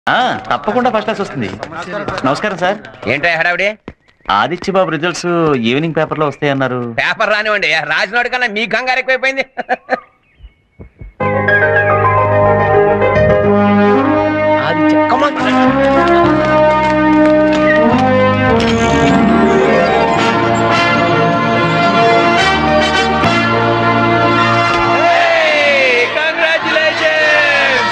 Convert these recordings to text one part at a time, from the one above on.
ఆ, తప్పకుండా first class వస్తుంది నమస్కారం సార్ ఏంటో హడావిడి Aditya Babu results evening paper లో వస్తాయన్నారు పేపర్ రానివ్వండి రాసినోడి కన్నా మీ కంగారు ఎక్కువైపోయింది Aditya, come on. Hey, congratulations!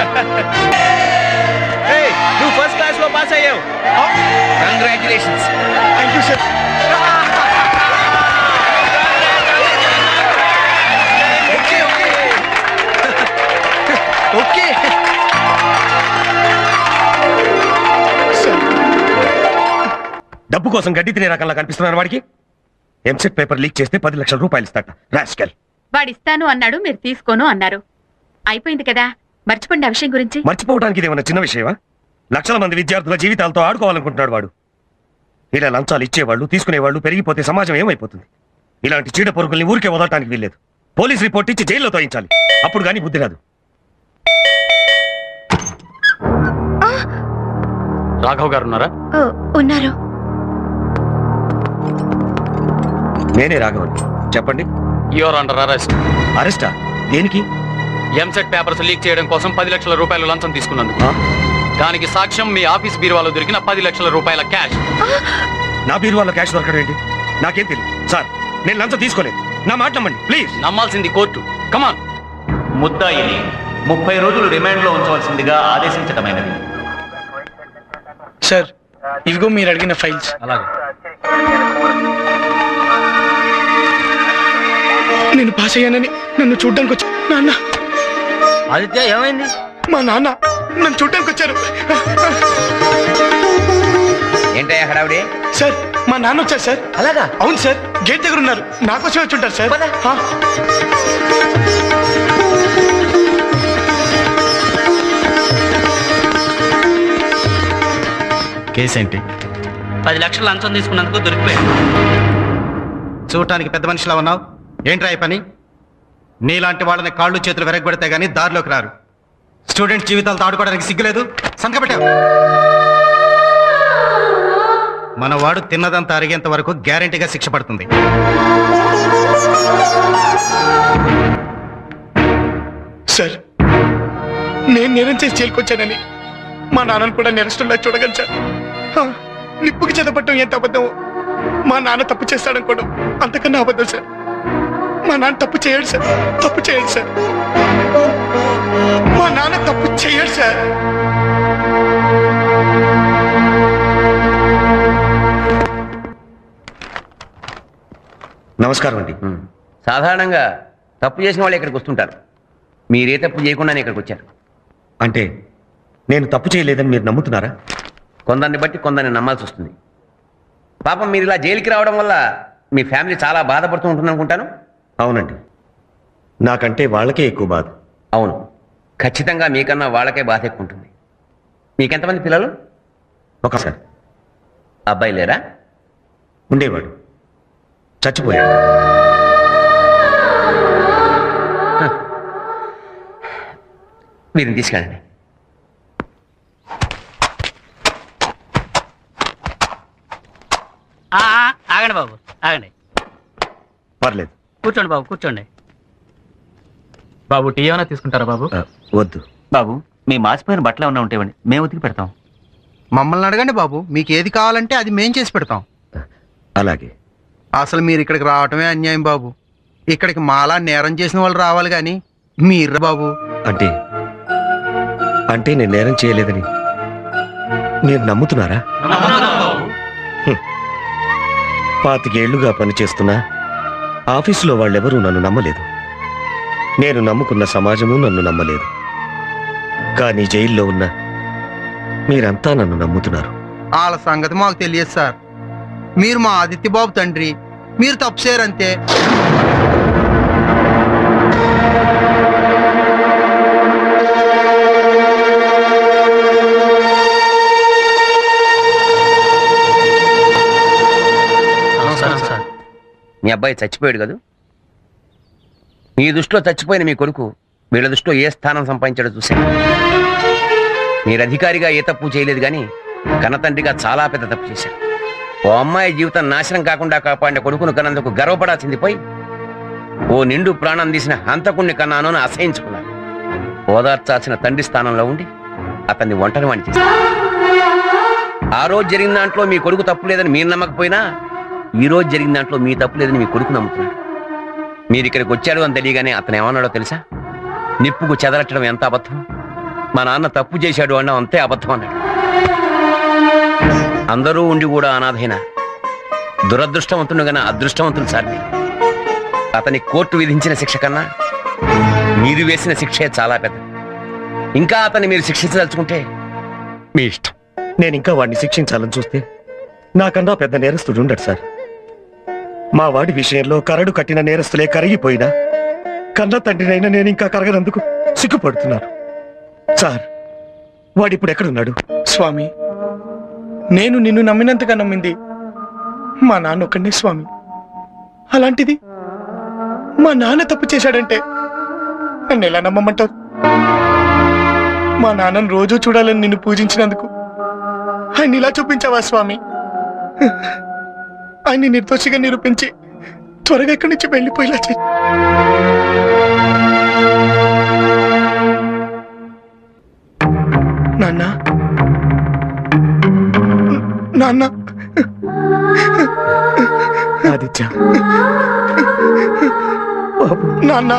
Hey, నువ్వు ఫస్ట్ క్లాస్ లో పాస్ అయ్యావు congratulations thank you sir okay డబ్బు కోసం గడ్డి తినే రకంలా కనిపిస్తున్నాను వాడికి ఎంసెట్ పేపర్ లీక్ చేస్తే పది లక్షల రూపాయలు ఇస్తాట రాస్కెల్ వాడిస్తాను అన్నాడు మీరు తీసుకోను అన్నారు అయిపోయింది కదా మర్చిపోండి ఆ విషయం గురించి మర్చిపోవడానికి ఇదేమన్నా చిన్న విషయమా లక్షల మంది విద్యార్థుల జీవితాలతో ఆడుకోవాలనుకుంటున్నాడు వాడు ఇలా లంచాలు ఇచ్చేవాళ్ళు తీసుకునేవాళ్ళు పెరిగిపోతే సమాజం ఏమైపోతుంది ఇలాంటి చీడ పొరుగుల్ని ఊరికే వదలటానికి వీల్లేదు పోలీస్ రిపోర్ట్ ఇచ్చి జైల్లో తోయించాలి అప్పుడు కానీ బుద్ధి రాదు రాఘవ్ గారు ఉన్నారా ఉన్నారు నేనే రాఘవన్ చెప్పండి యువర్ అండర్ అరెస్ట్ అరెస్టా దేనికి ఎంసెట్ పేపర్స్ లీక్ చేయడం కోసం పది లక్షల రూపాయలు లంచం తీసుకున్నందుకు ఆ? దానికి సాక్ష్యం మీ ఆఫీస్ బీరువాలో దొరికిన పది లక్షల రూపాయల క్యాష్ నా బీరువాలో క్యాష్ దొరకడం ఏంటి నాకేం తెలియదు సార్ నేను లంచం తీసుకోలేదు నా మాట నమ్మండి ప్లీజ్ నమ్మాల్సింది కోర్టు కమాన్ ముద్దాయిని ముప్పై రోజులు రిమాండ్ లో ఉంచవలసిందిగా ఆదేశించటమైనది సార్ ఇవిగో మీరు అడిగిన ఫైల్స్ అలాగే నేను పాస్ అయ్యానని నన్ను చూడ్డానికి వచ్చా నాన్న ఆదిత్య ఏమైంది మా నాన్న నన్ను చూడ్డానికి వచ్చారు ఏంటయ్యా హడావిడి సార్ మా నాన్న వచ్చారు సార్ అలాగా అవును సార్ గేట్ దగ్గర ఉన్నారు నాకోసమే వచ్చి ఉంటారు సార్ పద. ఆ. కేసు ఏంటి పది లక్షలు లంచం తీసుకున్నందుకు దొరికిపోయాడు చూడటానికి పెద్ద మనిషిలా ఉన్నావు ఏంట్రా ఈ పని నీలాంటి వాళ్ళని కాళ్ళు చేతులు వెరగబెడితే గానీ దారిలోకి రారు స్టూడెంట్స్ జీవితాలతో ఆడుకోవడానికి సిగ్గులేదు సంతకపెట్టావు మన వాడు తిన్నదంతా అరిగేంత వరకు గ్యారంటీగా శిక్ష పడుతుంది సార్ నేను నేరం చేసి జైలుకొచ్చానని మా నాన్నను కూడా నేరస్తుల్లా చూడగలను సార్ ఆ, నిప్పుకి చెదపట్టం ఎంత అబద్ధం మా నాన్న తప్పు చేస్తాడనుకోవడం అంతకన్నా అబద్ధం సార్ మా నాన్న తప్పు చేయడు సార్ తప్పు చేయడు సార్ మా నాన్న తప్పు చేయడు సార్ నమస్కారం అండి సాధారణంగా తప్పు చేసిన వాళ్ళు ఇక్కడికి వస్తుంటారు మీరే తప్పు చేయకుండానే ఇక్కడికి వచ్చారు అంటే నేను తప్పు చేయలేదని మీరు నమ్ముతున్నారా కొందరిని బట్టి కొందరిని నమ్మాల్సి వస్తుంది పాపం మీరు ఇలా జైలుకి రావడం వల్ల మీ ఫ్యామిలీ చాలా బాధపడుతూ ఉంటుంది అనుకుంటాను అవునండి నాకంటే వాళ్ళకే ఎక్కువ బాధ అవును ఖచ్చితంగా మీకన్నా వాళ్ళకే బాధ ఎక్కువ ఉంటుంది మీకెంతమంది పిల్లలు ఒకసారి అబ్బాయి లేరా ఉండేవాడు చచ్చిపోయాడు వీరిని తీసుకెళ్ళండి ఆ, ఆ, ఆగండి బాబు ఆగండి పర్లేదు కూర్చోండి బాబు కూర్చోండి బాబు టీ ఏమైనా తీసుకుంటారా బాబు ఆ, వద్దు బాబు మీ మాసిపోయిన బట్టలు ఏమన్నా ఉంటేవండి మేము ఉతికి పెడతాం మమ్మల్ని అడగండి బాబు మీకు ఏది కావాలంటే అది మేం చేసి పెడతాం అలాగే అసలు మీరు ఇక్కడికి రావటమే అన్యాయం బాబు ఇక్కడికి మాలా నేరం చేసిన వాళ్ళు రావాలి కానీ మీరు బాబు అంటే అంటే నేను నేరం చేయలేదని మీరు నమ్ముతున్నారా హ్మ్. పాతికేళ్లుగా పనిచేస్తున్నా ఆఫీసులో వాళ్ళెవరూ నన్ను నమ్మలేదు నేను నమ్ముకున్న సమాజము నన్ను నమ్మలేదు కానీ జైల్లో ఉన్న మీరంతా నన్ను నమ్ముతున్నారు వాళ్ళ సంగతి మాకు తెలియదు సార్ మీరు మా ఆదిత్య బాబు తండ్రి మీరు తప్పు చేయరంతే నమస్కారం సార్ మీ అబ్బాయి చచ్చిపోయాడు కదా మీ దృష్టిలో చచ్చిపోయిన మీ కొడుకు వీళ్ళ దృష్టిలో ఏ స్థానం సంపాదించాడో చూసాను మీరు అధికారిగా ఏ తప్పు చేయలేదు కానీ కన్నతండ్రిగా చాలా పెద్ద తప్పు చేశారు ఓ అమ్మాయి జీవితం నాశనం కాకుండా కాపాడిన కొడుకును కన్నందుకు గర్వపడాల్సింది పోయి ఓ నిండు ప్రాణం తీసిన హంతకుణ్ణి కన్నాను అని అసహించుకున్నారు ఓదార్చాల్సిన తండ్రి స్థానంలో ఉండి అతన్ని ఒంటరి వాణి చేశారు ఆ రోజు జరిగిన దాంట్లో మీ కొడుకు తప్పు లేదని మీరు నమ్మకపోయినా ఈ రోజు జరిగిన దాంట్లో మీ తప్పు లేదని మీ కొడుకు నమ్ముతున్నాడు మీరు ఇక్కడికి వచ్చాడు అని తెలియగానే అతను ఏమన్నాడో తెలుసా నిప్పుకు చెదరట్టడం ఎంత అబద్ధం మా నాన్న తప్పు చేశాడు అన్న అంతే అబద్ధం అన్నాడు అందరూ ఉండి కూడా అనాథైన దురదృష్టవంతుడు గన అదృష్టవంతుడు సార్ మీరు. అతని కోర్టు విధించిన శిక్ష కన్నా మీరు వేసిన శిక్షే చాలా పెద్దది ఇంకా అతన్ని మీరు శిక్షించదలుచుకుంటే మీ ఇష్టం నేను ఇంకా వాడిని శిక్షించాలని చూస్తే నాకన్నా పెద్ద నేరస్తుడు ఉండడు సార్ మా వాడి విషయంలో కరడు కట్టిన నేరస్తులే కరిగిపోయినా కన్న తండ్రినైనా నేను ఇంకా కరగనందుకు సిగ్గుపడుతున్నాను సార్ వాడిప్పుడు ఎక్కడున్నాడు స్వామి నేను నిన్ను నమ్మినంతగా నమ్మింది మా నాన్న ఒక్కడే స్వామి అలాంటిది మా నాన్న తప్పు చేశాడంటే నన్ను ఎలా నమ్మమంటావు మా నాన్నను రోజు చూడాలని నిన్ను పూజించినందుకు ఆయన ఇలా చూపించావా స్వామి ఆయన్ని నిర్దోషిగా నిరూపించి త్వరగా ఇక్కడి నుంచి వెళ్ళిపోయేలా చెయ్యి నాన్న నాన్న ఆదిత్య బాబు నాన్న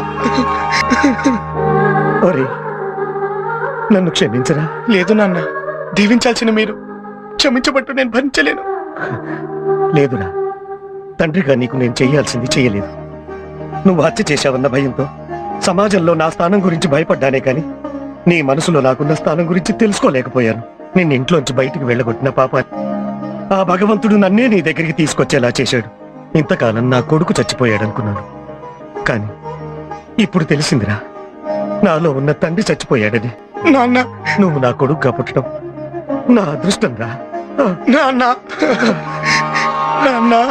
ఒరే నన్ను క్షమించరా లేదు నాన్న దీవించాల్సిన మీరు క్షమించబట్టు నేను భరించలేను లేదురా తండ్రిగా నీకు నేను చెయ్యాల్సింది చెయ్యలేదు నువ్వు హత్య చేశావన్న భయంతో సమాజంలో నా స్థానం గురించి భయపడ్డానే కానీ నీ మనసులో నాకున్న స్థానం గురించి తెలుసుకోలేకపోయాను నిన్ను ఇంట్లోంచి బయటికి వెళ్ళగొట్టిన పాప ఆ భగవంతుడు నన్నే నీ దగ్గరికి తీసుకొచ్చేలా చేశాడు ఇంతకాలం నా కొడుకు చచ్చిపోయాడనుకున్నాను కానీ ఇప్పుడు తెలిసిందిరా నాలో ఉన్న తండ్రి చచ్చిపోయాడని నాన్న నువ్వు నా కొడుకుగా పుట్టడం నా అదృష్టం రా నాన్న నాన్న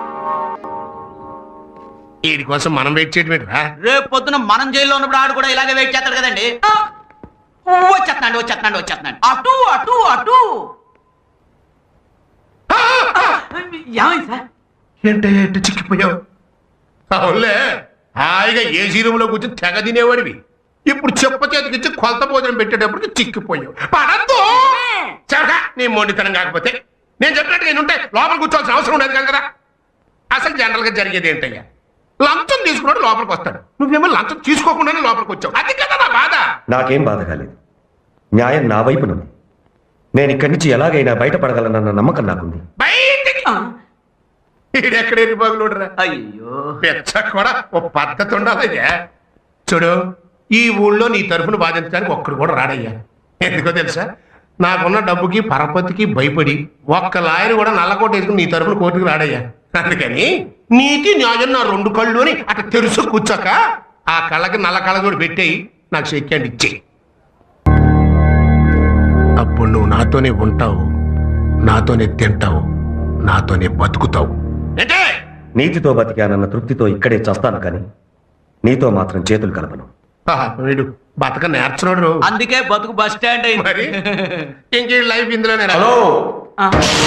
వీడి కోసం మనం వెయిట్ చేయడం ఏంట్రా? రేపు పొద్దున మనం జైల్లో ఉన్నప్పుడు ఆడు కూడా ఇలాగే వెయిట్ చేస్తాడు కదండి వచ్చేస్తున్నాడు వచ్చేస్తున్నాడు వచ్చేస్తున్నాడు అటు అటు అటు ఏమైంది సార్ ఏంటయ్యా ఎట్టు చిక్కిపోయావు అవునులే హాయిగా ఏసీ రూమ్ లో కూర్చొని తెగ తినేవాడివి ఇప్పుడు చెప్ప చేతికిచ్చి కొలత భోజనం పెట్టేటప్పటికి చిక్కిపోయావు పడద్దు చరగా నీ మొండితనం కాకపోతే నేను చెప్పినట్టుగా నేను ఉంటే లోపల కూర్చోవాల్సిన అవసరం ఉండదు కాదు కదా అసలు జనరల్ గా జరిగేది ఏంటయ్యా లంచం తీసుకున్నాడు లోపలికి వస్తాడు నువ్వేమో లంచం తీసుకోకుండానే లోపలికి వచ్చావు అది కదా నా బాధ నాకేం బాధ కాలేదు న్యాయం నా వైపునుంది నేను ఇక్కడి నుంచి ఎలాగైనా బయటపడగలనన్న నమ్మకం నాకుంది బయటికి ఈడెక్కడ ఎరిబాగులుడరా అయ్యో పెచ్చ కూడా ఓ పద్ధతి ఉండాలయ్యా చూడు ఈ ఊళ్ళో నీ తరఫున బాధించడానికి ఒక్కడు కూడా రాడయ్యా ఎందుకో తెలుసా నాకున్న డబ్బుకి పరపతికి భయపడి ఒక్క లాయర్ కూడా నల్లకోట వేసుకుని నీ తరఫున కోర్టుకు రాడయ్యా అందుకని నీతి న్యాయం నా రెండు కళ్ళు అని అట్లా తెలుసు కూర్చోక ఆ కళ్ళకి నల్ల కళ్ళ కూడా పెట్టేయి నాకు చెక్కండి ఇచ్చేయి అప్పుడు నువ్వు నాతోనే ఉంటావు నాతోనే తింటావు నాతోనే బతుకుతావు ఏంటే నీతితో బతికానన్న తృప్తితో ఇక్కడే చస్తాను కానీ నీతో మాత్రం చేతులు కలపను ఆహా, వీడు బతక నేర్చున్నాడు అందుకే బతుకు బస్ స్టాండ్ అయింది మరి ఇంకే లైఫ్ ఇందులోనే రా. ఆ.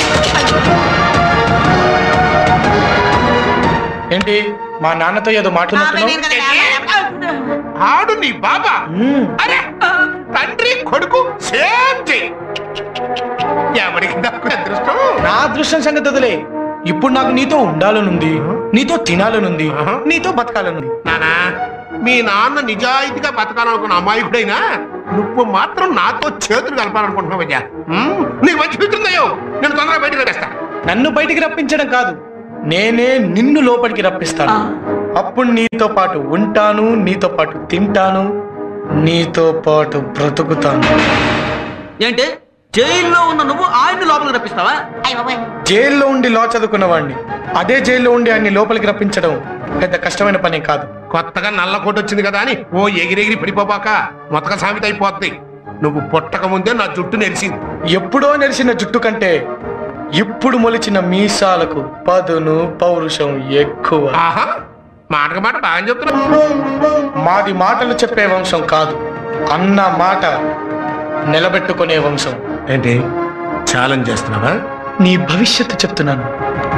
ఏంటి మా నాన్నతో ఏదో మాట్లాడుతున్నావు ఆడు నీ బాబా అరే తండ్రి కొడుకు సేమ్ చెయ్యి ఎవరికి నాకు అదృష్టం నా అదృష్టం సంగతి వదిలే ఇప్పుడు నాకు నీతో ఉండాలనుంది నీతో తినాలనుంది ఆహా. నీతో బతకాలనుంది నానా మీ నాన్న నిజాయితీగా బతకాలనుకున్న అమాయకుడైనా నువ్వు మాత్రం నాతో చేతులు కలపాలనుకుంటున్నావయ్యా ఉమ్, నీకు మంచి మిత్రుందయ్యో నేను తొందరగా బయటకు వెళ్ళేస్తా నన్ను బయటికి రప్పించడం కాదు నేనే నిన్ను లోపలికి రప్పిస్తాను అప్పుడు నీతో పాటు ఉంటాను నీతో పాటు తింటాను నీతో పాటు బ్రతుకుతాను ఏంటి జైల్లో ఉన్న నువ్వు ఆయన్ని లోపలికి రప్పిస్తావా జైల్లో ఉండి లా చదువుకున్న వాడిని అదే జైల్లో ఉండి ఆయన్ని లోపలికి రప్పించడం పెద్ద కష్టమైన పని కాదు కొత్తగా నల్ల కోట వచ్చింది కదా అని ఓ ఎగిరెగిరి పడిపోబాక మొత్తక సామెత అయిపోద్ది నువ్వు పుట్టక ముందే నా జుట్టు నెరిసింది ఎప్పుడో నెరిసిన జుట్టు కంటే ఇప్పుడు మొలిచిన మీసాలకు పదును పౌరుషం ఎక్కువ ఆహా మాటకు మాట బాగా చెప్తున్నావు మాది మాటలు చెప్పే వంశం కాదు అన్న మాట నిలబెట్టుకునే వంశం ఏంటి ఛాలెంజ్ చేస్తున్నావా నీ భవిష్యత్తు చెప్తున్నాను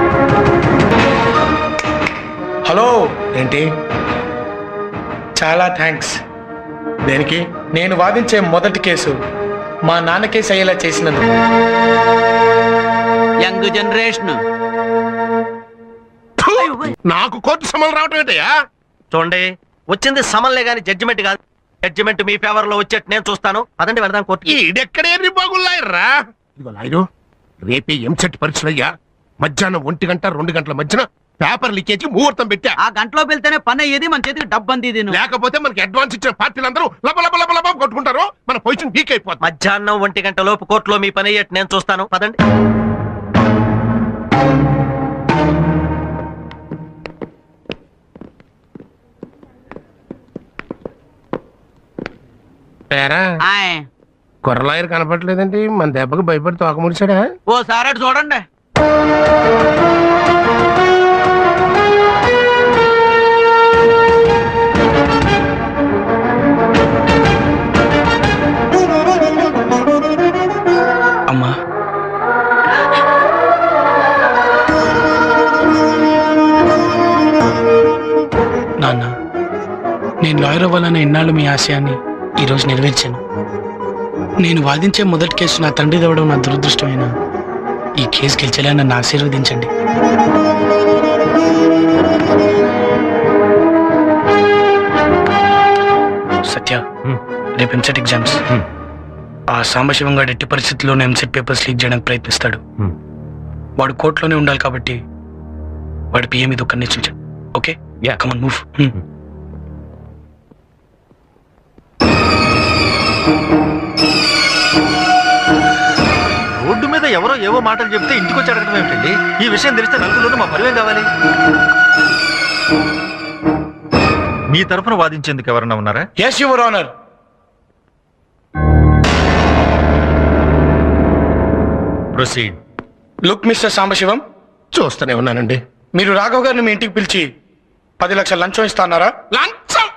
హలో ఏంటి చాలా థ్యాంక్స్ దేనికి నేను వాదించే మొదటి కేసు మా నాన్న కేసు అయ్యేలా చేసినందుకు యంగ్ జనరేషన్ నాకు కోర్టు సమయం రావటం ఏంటయ్యా చూడండి వచ్చింది సమన్లే గాని జడ్జిమెంట్ కాదు జడ్జిమెంట్ మీ ఫేవర్ లో వచ్చేట్టు నేను చూస్తాను అదండి వెళ్దాం కోర్టు ఈడెక్కడే బాగున్నాయర్రా ఇదిగో లాయరు రేపే ఎంసెట్ పరీక్షలు అయ్యా మధ్యాహ్నం ఒంటి గంట రెండు గంటల మధ్యన పేపర్ లీకేజ్ ముహూర్తం పెట్టా ఆ గంటలో వెళ్తేనే పని అయ్యేది మన చేతికి డబ్బు అంది లేకపోతే మనకి అడ్వాన్స్ ఇచ్చిన పార్టీలందరూ లబ లబ లబ లబ కొట్టుకుంటారు మన పొజిషన్ వీక్ అయిపోతుంది మధ్యాహ్నం ఒంటి గంట లోపు కోర్టులో మీ పని అయ్యేట్టు నేను చూస్తాను పదండి పేరా కుర్ర లాయర్ కనపడలేదండి మన దెబ్బకి భయపడి తోక ముడిచాడా ఓ సార్ అటు చూడండి అమ్మా నాన్న నేను లాయర్ అవ్వాలనే ఇన్నాళ్ళు మీ ఆశయాన్ని ఈరోజు నెరవేర్చాను నేను వాదించే మొదటి కేసు నా తండ్రి దవ్వడం నా దురదృష్టమైన ఈ కేసు గెలిచేలా నన్ను ఆశీర్వదించండి సత్య రేపు ఎంసెట్ ఎగ్జామ్స్ ఆ సాంబశివం గారు ఎట్టి పరిస్థితుల్లోనే ఎంసెట్ పేపర్స్ లీక్ చేయడానికి ప్రయత్నిస్తాడు వాడు కోర్టులోనే ఉండాలి కాబట్టి వాడి పిఏ మీద ఒక నిశ్చించండి ఓకే కమన్ మూవ్ రోడ్డు మీద ఎవరో ఏవో మాటలు చెప్తే ఇంటికి వచ్చి అడగడం ఏమిటండి ఈ విషయం తెలిస్తే నలుగురు మా పరివేం కావాలి మీ తరఫున వాదించేందుకు ఎవరన్నా ఉన్నారా yes your honour proceed look mister Sambasivam చూస్తూనే ఉన్నానండి మీరు రాఘవ్ గారిని మీ ఇంటికి పిలిచి పది లక్షల లంచం ఇస్తాన్నారా లంచం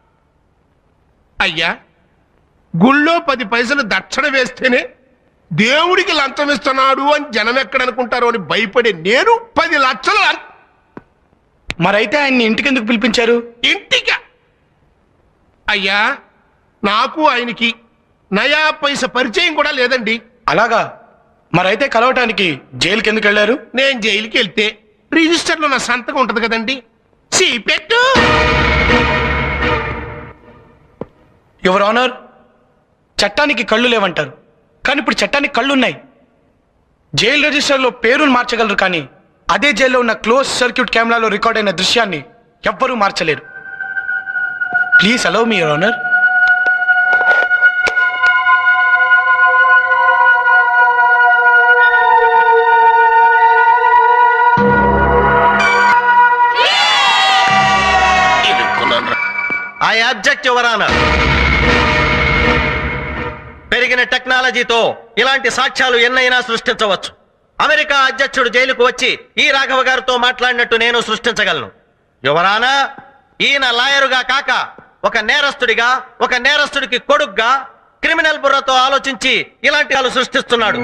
అయ్యా గుళ్ళో పది పైసలు దక్షిణ వేస్తేనే దేవుడికి లంచం ఇస్తున్నాడు అని జనం ఎక్కడనుకుంటారో అని భయపడే నేను పది లక్షలు లం- మరైతే ఆయన్ని ఇంటికి ఎందుకు పిలిపించారు ఇంటికి అయ్యా నాకు ఆయనకి నయా పైస పరిచయం కూడా లేదండి అలాగా మరైతే కలవటానికి జైలుకి ఎందుకు వెళ్ళారు నేను జైలుకి వెళ్తే రిజిస్టర్లో నా సంతకం ఉంటది కదండి పెట్టు యువర్ ఆనర్ చట్టానికి కళ్ళు లేవంటారు కానీ ఇప్పుడు చట్టానికి కళ్ళు ఉన్నాయి జైలు రిజిస్టర్లో పేరును మార్చగలరు కానీ అదే జైల్లో ఉన్న క్లోజ్ సర్క్యూట్ కెమెరాలో రికార్డ్ అయిన దృశ్యాన్ని ఎవ్వరూ మార్చలేరు please allow me your honour I object your honour పెరిగిన టెక్నాలజీతో ఇలాంటి సాక్ష్యాలు ఎన్నైనా సృష్టించవచ్చు అమెరికా అధ్యక్షుడు జైలుకు వచ్చి ఈ రాఘవ గారితో మాట్లాడినట్టు నేను సృష్టించగలను యువరానా ఈయన లాయరుగా కాక ఒక నేరస్తుడిగా ఒక నేరస్తుడికి కొడుగ్గా క్రిమినల్ బుర్రతో ఆలోచించి ఇలాంటి వాళ్ళు సృష్టిస్తున్నాడు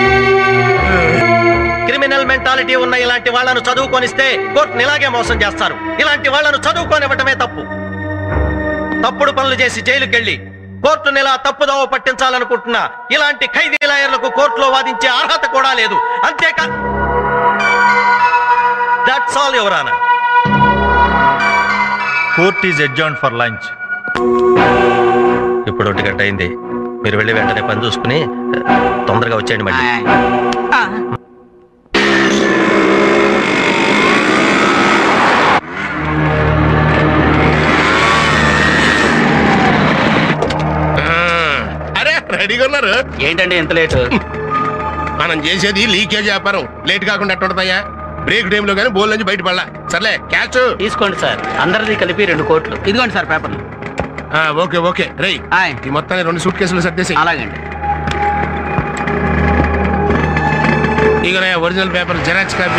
క్రిమినల్ మెంటాలిటీ ఉన్న ఇలాంటి వాళ్ళను చదువుకొనిస్తే కోర్టుని ఇలాగే మోసం చేస్తారు ఇలాంటి వాళ్ళను చదువుకోనివ్వటమే తప్పు తప్పుడు పనులు చేసి జైలుకెళ్లి కోర్టుని ఇలా తప్పుదోవ పట్టించాలనుకుంటున్న ఇలాంటి ఖైదీ లాయర్లకు కోర్టులో వాదించే అర్హత కూడా లేదు అంతేకా that's all your honour court is adjourned for lunch ఇప్పుడు ఒంటి గంట అయింది మీరు వెళ్ళి వెంటనే పని చూసుకుని తొందరగా వచ్చేయండి మళ్ళీ అరే రెడీగా ఉన్నారు ఏంటండి ఎంత లేటు మనం చేసేది లీకేజ్ వ్యాపారం లేట్ కాకుండా ఎట్టుంటదయ్యా బ్రేక్ టైంలో కానీ బోల్ నుంచి బయటపడలా సర్లే క్యాచ్ తీసుకోండి సార్ అందరిది కలిపి రెండు కోట్లు ఇదిగోండి సార్ పేపర్లు ఓకే ఓకే రై ఈ మొత్తాన్ని రెండు సూట్ కేసులు సర్దేసి అలాగండి ఇక original paper xerox copy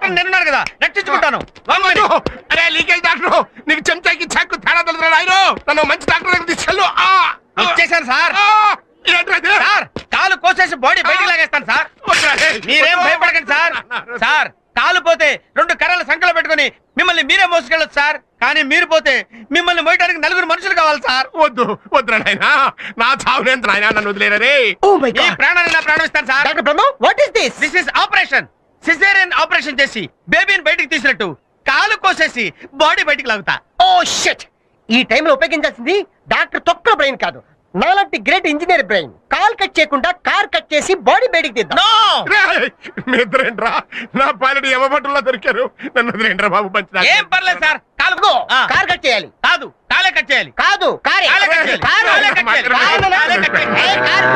doctor నేనున్నాను కదా రక్షించుకుంటాను One minute. అరే లీకేజ్ డాక్టర్ నీకు చెంచాకి చెక్కు తేడా తెలుసు ఆయన నన్ను మంచి డాక్టర్ దగ్గర తీసుకెళ్ళు ఆ! ఇచ్చేశాను సార్ ఆ! ఏంట్రా ఇది? సార్ కాలు కోసేసి బాడీ బయటికి లాగేస్తాను సార్ వద్దురా, రే. మీరేం భయపడకండి సార్ సార్ కాలు పోతే రెండు కర్రలు సంకలో పెట్టుకొని మిమ్మల్ని మీరే మోసుకెళ్ళొచ్చు సార్ కానీ మీరు పోతే మిమ్మల్ని మోయడానికి నలుగురు మనుషులు కావాలి సార్ వద్దు వద్దురా నాయనా నా చావునేంత నాయనా నన్ను వదిలేరా రే ఈ ప్రాణాన్ని నా ప్రాణం ఇస్తాను sir doctor Brahma what is this this is operation caesarean operation చేసి బేబీని బయటికి తీసినట్టు కాలు కోసేసి బాడీ బయటికి లాగుతా ఓ షట్ ఈ టైంలో ఉపయోగించాల్సింది డాక్టర్ తొక్కల బ్రెయిన్ కాదు నాలాంటి great engineer brain call cut చేయకుండా కార్ కట్ చేసి బాడీ బయటికి తీద్దాం నో రేయ్, మీ ఇద్దరేంట్రా నా పాలడి యమభట్టుల్లో దొరికారు నన్ను వదిలేంట్రా బాబు మంచి డాక్టర్. ఏం పర్లేదు సార్ కాలు ఇదిగో, ఆ, కార్ కట్ చేయాలి కాదు కాలే కట్ చేయాలి కాదు కారే కాలే కట్ చేయాలి కారు. కాలే కట్ చేయాలి కారు. కాలే కట్ చేయాలి ఏ, కారు.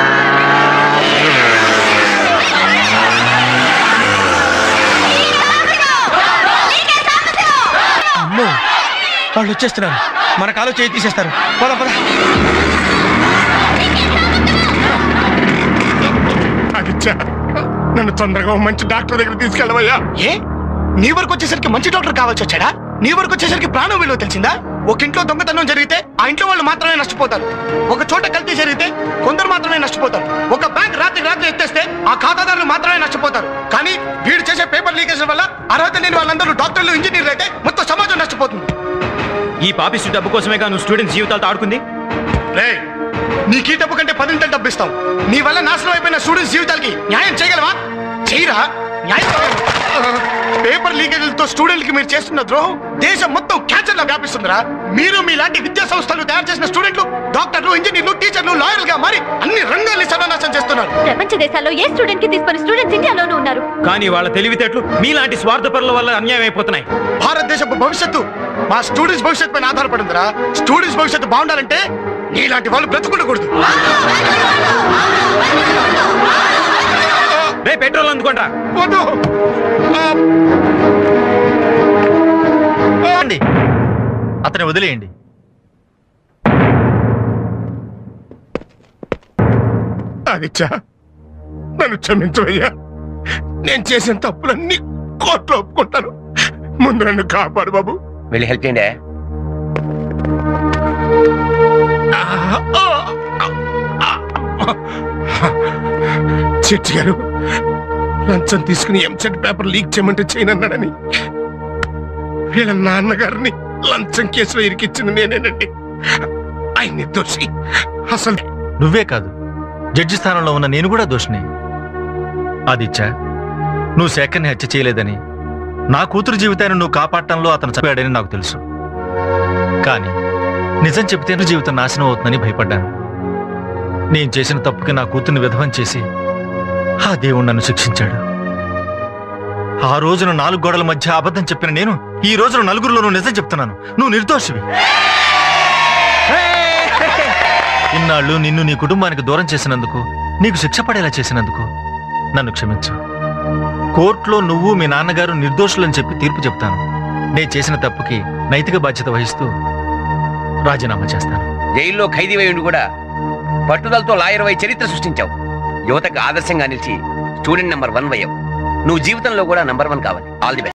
అమ్మో వాళ్ళు వచ్చేస్తున్నారు మన కాలు చేయి తీసేస్తారు పద పద ఆదిత్య నన్ను తొందరగా ఓ మంచి డాక్టర్ దగ్గర తీసుకెళ్ళవయ్యా ఏ నీ వరకు వచ్చేసరికి మంచి డాక్టర్ కావాల్సి వచ్చాడా నీ వరకు వచ్చేసరికి ప్రాణం విలువ తెలిసిందా ఒక ఇంట్లో దొంగతనం జరిగితే ఆ ఇంట్లో వాళ్ళు మాత్రమే నష్టపోతారు ఒక చోట కల్తీ జరిగితే కొందరు మాత్రమే నష్టపోతారు ఒక బ్యాంక్ రాత్రి రాత్రి ఎత్తేస్తే ఆ ఖాతాదారులు మాత్రమే నష్టపోతారు కానీ వీడు చేసే పేపర్ లీకేజ్ వల్ల అర్హత లేని వాళ్ళందరూ డాక్టర్లు ఇంజనీర్లు అయితే మొత్తం సమాజం నష్టపోతుంది ఈ పాపిస్టు డబ్బు కోసమే నువ్వు స్టూడెంట్స్ జీవితాలతో ఆడుకుంది రే నీకు ఈ డబ్బు కంటే పదింతలు డబ్బు ఇస్తాం నీ వల్ల నాశనం అయిపోయిన స్టూడెంట్స్ జీవితాలకి న్యాయం చేయగలవా చేయరా న్యాయం చేయగలవా? పేపర్ లీకేజీలతో స్టూడెంట్కి మీరు చేస్తున్న ద్రోహం దేశం మొత్తం క్యాన్సర్ లా వ్యాపిస్తుందిరా మీరు మీలాంటి విద్యా సంస్థలు తయారు చేసిన స్టూడెంట్లు డాక్టర్లు ఇంజనీర్లు టీచర్లు లాయర్లుగా మారి అన్ని రంగాల్ని సర్వనాశనం చేస్తున్నారు ప్రపంచ దేశాల్లో ఏ స్టూడెంట్ కి తీసుకుని స్టూడెంట్స్ ఇండియాలోనూ ఉన్నారు కానీ వాళ్ళ తెలివితేటలు మీలాంటి స్వార్థపరుల వల్ల అన్యాయం అయిపోతున్నాయి భారతదేశపు భవిష్యత్తు మా స్టూడెంట్స్ భవిష్యత్తు పైన ఆధారపడిందిరా స్టూడెంట్స్ భవిష్యత్తు బాగుండాలంటే నీలాంటి వాళ్ళు బ్రతుకుండకూడదు రే పెట్రోల్ అందుకుంటా వద్దు ఆ, అండి అతన్ని వదిలేయండి ఆదిత్య నన్ను క్షమించవయ్యా నేను చేసిన తప్పులన్నీ కోర్టులో ఒప్పుకుంటాను ముందు నన్ను కాపాడు బాబు వెళ్ళి హెల్ప్ చేయండి చిట్టి గారు లంచం తీసుకుని ఎంసెట్ పేపర్ లీక్ చేయమంటే చేయనన్నాడని వీళ్ళ నాన్నగారిని లంచం కేసులో ఇరికిచ్చింది నేనేనండి ఆయన నిర్దోషి అసలు నువ్వే కాదు జడ్జి స్థానంలో ఉన్న నేను కూడా దోషిని ఆదిత్య నువ్వు శేఖర్ని హత్య చేయలేదని నా కూతురు జీవితాన్ని నువ్వు కాపాడటంలో అతను చంపాడని నాకు తెలుసు కానీ నిజం చెప్తే నా జీవితం నాశనం అవుతుందని భయపడ్డాను నేను చేసిన తప్పుకి నా కూతుర్ని విధవం చేసి ఆ దేవుడు నన్ను శిక్షించాడు ఆ రోజున నాలుగు గోడల మధ్య అబద్ధం చెప్పిన నేను ఈ రోజున నలుగురిలోనూ నిజం చెప్తున్నాను నువ్వు నిర్దోషివి ఇన్నాళ్ళు నిన్ను నీ కుటుంబానికి దూరం చేసినందుకు నీకు శిక్ష పడేలా చేసినందుకు నన్ను క్షమించు కోర్టులో నువ్వు మీ నాన్నగారు నిర్దోషులని చెప్పి తీర్పు చెప్తాను నేను చేసిన తప్పుకి నైతిక బాధ్యత వహిస్తూ రాజీనామా చేస్తాను జైల్లో ఖైదీ ఉండి కూడా పట్టుదలతో లాయర్ వై చరిత్ర సృష్టించావు యువతకు ఆదర్శంగా నిలిచి స్టూడెంట్ నెంబర్ వన్ వయ్యావు నువ్వు జీవితంలో కూడా నంబర్ వన్ కావాలి ఆల్ ది బెస్ట్